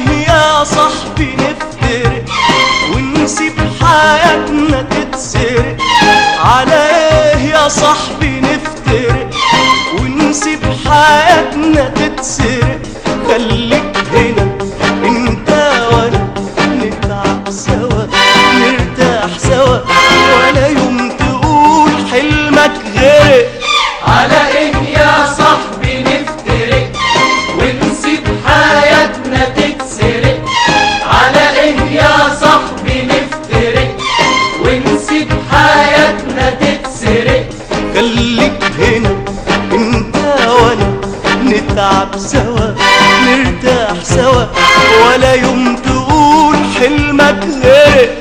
ايه يا صاحبي نفترق ونسيب حياتنا تتسرق على ايه يا صاحبي نفترق ونسيب حياتنا تتسرق خليك هنا انت وانا نتعب سوا نرتاح سوا ولا يوم تقول حلمك غرق على ايه يا صاحبي نفترق ونسيب حياتنا تتسرق على ايه يا صاحبي نفترق ونسيب حياتنا تتسرق خليك هنا انت وانا نتعب سوا نرتاح سوا ولا يوم تقول حلمك غرق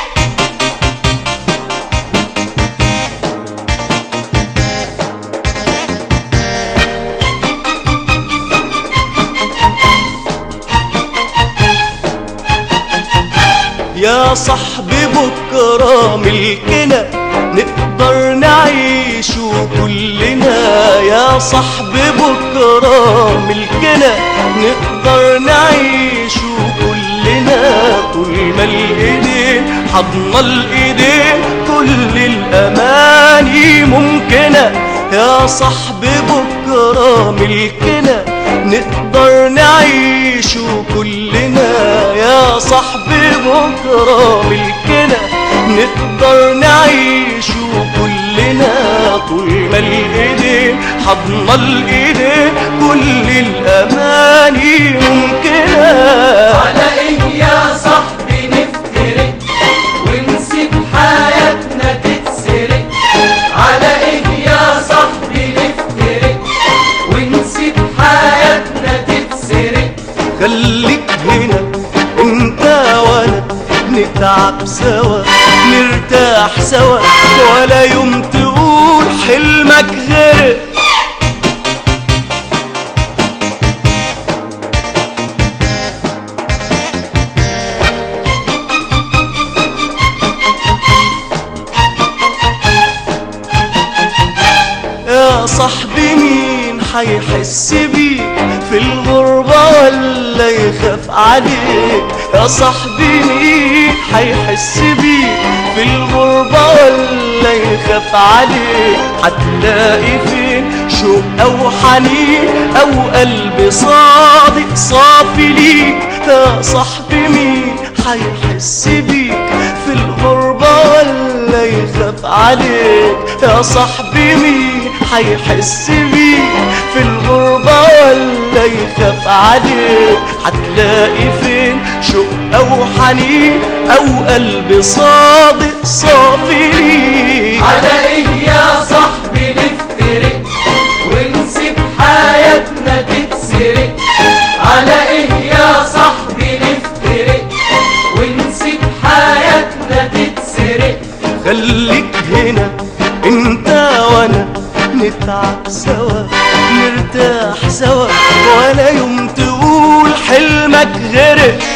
يا صاحبي بكرة ملكنا نقدر نعيشه كلنا يا صاحبي بكرة ملكنا نقدر نعيشه كلنا طول ما الايدين حضنا الايدين كل الاماني ممكنة يا صاحبي بكرة ملكنا نقدر نعيشه كلنا يا صاحبي بكرة ملكنا نقدر نعيشه كلنا طول ما الايدين حضنا الايدين كل الاماني ممكنة على ايه يا صاحبي نفترق ونسيب حياتنا تتسرق على ايه يا صاحبي نفترق ونسيب حياتنا تتسرق خليك هنا انت وانا نتعب سوا نرتاح سوا ولا يوم تقول حلمك غرق يا صاحبي مين حيحس بيك في الغربة ولا يخاف عليك يا صاحبي مين حيحس بيك في الغربة ولا يخاف عليك هتلاقي فين شوق أو حنين أو قلب صادق صافي ليك يا صاحبي مين حيحس بيك في الغربة ولا يخاف عليك يا صاحبي مين حيحس بيك في الغربة ولا يخاف عليك هتلاقي فين شوق أو حنين أو قلب صادق صافي ليك على ايه يا صاحبي نفترق ونسيب حياتنا تتسرق على ايه يا صاحبي نفترق ونسيب حياتنا تتسرق خليك هنا انت وانا نتعب سوا نرتاح سوا ولا يوم تقول حلمك غرق